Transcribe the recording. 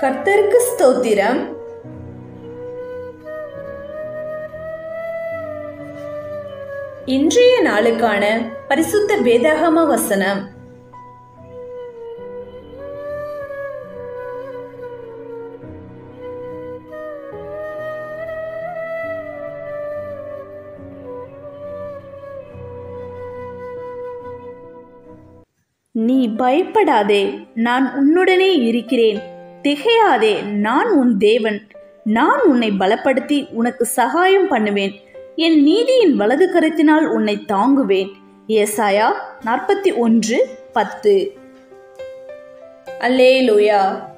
கர்த்தருக்கு ஸ்தோத்திரம் இன்றைய நாளுக்கான பரிசுத்த வேதாகம வசனம் நீ பயப்படாதே நான் உன்னுடனே இருக்கிறேன் திகையாதே நான் உன் தேவன் நான் உன்னை பலப்படுத்தி உனக்கு சகாயம் பண்ணுவேன் என் நீதியின் வலது கருத்தினால் உன்னை தாங்குவேன் ஏசாயா நாற்பத்தி ஒன்று பத்து அல்லேலூயா